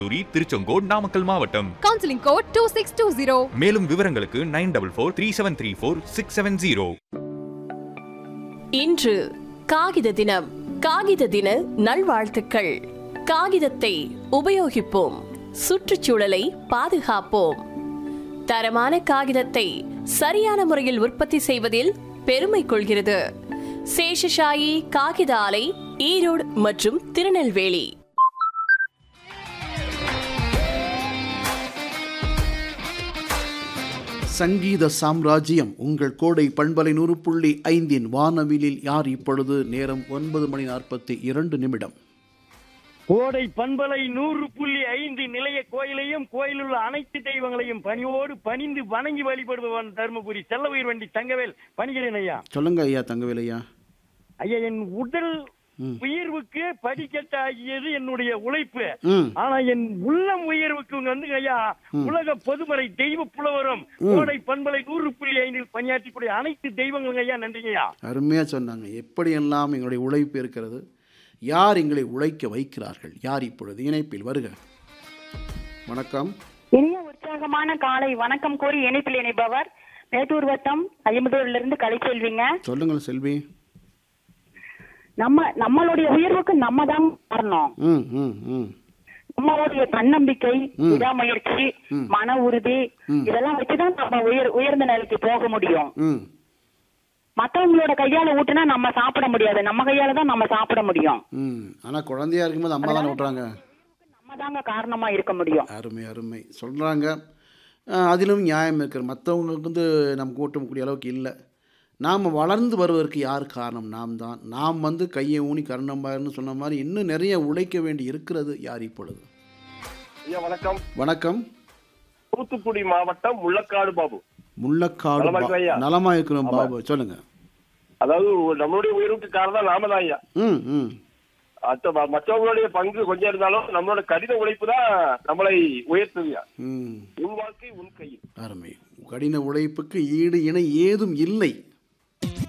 கல்லூரி திருச்செங்கோடு நாமக்கல் மாவட்டம் counselling code two six two zero மேலும் விவரங்களுக்கு nine double four three seven three four six seven zero இன்று காகித தினம் காகித தின நல்வாழ்த்துக்கள் காகிதத்தை உபயோகிப்போம் சுற்றுச்சூழலை பாதுகாப்போம் தரமான காகிதத்தை சரியான முறையில் உற்பத்தி செய்வதில் பெருமை கொள்கிறது சேஷசாயி காகித ஆலை ஈரோடு மற்றும் திருநெல்வேலி சங்கீத சாம்ராஜ்யம் உங்கள் கோடை பண்பலை நூறு புள்ளி ஐந்தின் வானவிலில் யார் இப்பொழுது நேரம் ஒன்பது மணி நாற்பத்தி இரண்டு நிமிடம் கோடை பண்பலை நூறு புள்ளி ஐந்து நிலைய கோயிலையும் கோயிலில் உள்ள அனைத்து தெய்வங்களையும் பணியோடு பணிந்து வணங்கி வழிபடுபவன் தருமபுரி செல்லவயிர் வண்டி தங்கவேல் பணிகிறேன் ஐயா சொல்லுங்க ஐயா தங்கவேலையா ஐயா என் உடல் உயர்வுக்கு படிக்கட்டாகியது என்னுடைய உழைப்பு ம் ஆனா என் உள்ளம் உயர்வுக்கு வந்து ஐயா உலக பொதுமறை தெய்வ புலவரும் கோடை பண்பலை நூறு புள்ளி ஐந்தில் பணியாற்றக்கூடிய அனைத்து தெய்வங்களும் ஐயா நன்றிங்க ஐயா அருமையாக சொன்னாங்க எப்படியெல்லாம் எங்களுடைய உழைப்பு இருக்கிறது யார் எங்களை உழைக்க வைக்கிறார்கள் யார் இப்பொழுது இணைப்பில் வருக வணக்கம் இனிய உற்சாகமான காலை வணக்கம் கூறி இணைப்பில் இணைப்பவர் மேட்டூர் வட்டம் ஐம்பதூர்ல இருந்து கலைச்செல்விங்க சொல்லுங்கள் செல்வி நம்ம நம்மளுடைய உயர்வுக்கு நம்ம தான் காரணம் ம் ம் ம் நம்மளுடைய தன்னம்பிக்கை விடாமுயற்சி மன உறுதி இதெல்லாம் வச்சுதான் நம்ம உயர் உயர்ந்த நிலைக்கு போக முடியும் ம் மத்தவங்களோட கையால ஊட்டுனா நம்ம சாப்பிட முடியாது நம்ம கையால தான் நம்ம சாப்பிட முடியும் ம் ஆனால் குழந்தையா இருக்கும்போது அம்மா தானே விட்றாங்க நம்ம தாங்க காரணமா இருக்க முடியும் அருமை அருமை சொல்கிறாங்க அதிலும் நியாயம் இருக்கிற மற்றவங்களுக்கு வந்து நமக்கு ஓட்டக்கூடிய அளவுக்கு இல்லை நாம் வளர்ந்து வருவதற்கு யார் காரணம் நாம் தான் நாம் வந்து கையை ஊனி கருணம்பாருன்னு சொன்ன மாதிரி இன்னும் நிறைய உழைக்க வேண்டி இருக்கிறது யார் இப்பொழுது ஐயா வணக்கம் வணக்கம் தூத்துக்குடி மாவட்டம் முள்ளக்காடு பாபு முள்ளக்காடு நலமா பா- இருக்கிற ஐயா? நலமா இருக்கிறோம் பாபு சொல்லுங்க அதாவது நம்மளுடைய உயர்வுக்கு காரணம் நாம தான் ஐயா ம் ம் மற்ற மற்றவங்களுடைய பங்கு கொஞ்சம் இருந்தாலும் நம்மளோட கடின உழைப்பு தான் நம்மளை உயர்த்துதுயா ம் உன் வாழ்க்கை உன் கையில் அருமை கடின உழைப்புக்கு ஈடு இணை ஏதும் இல்லை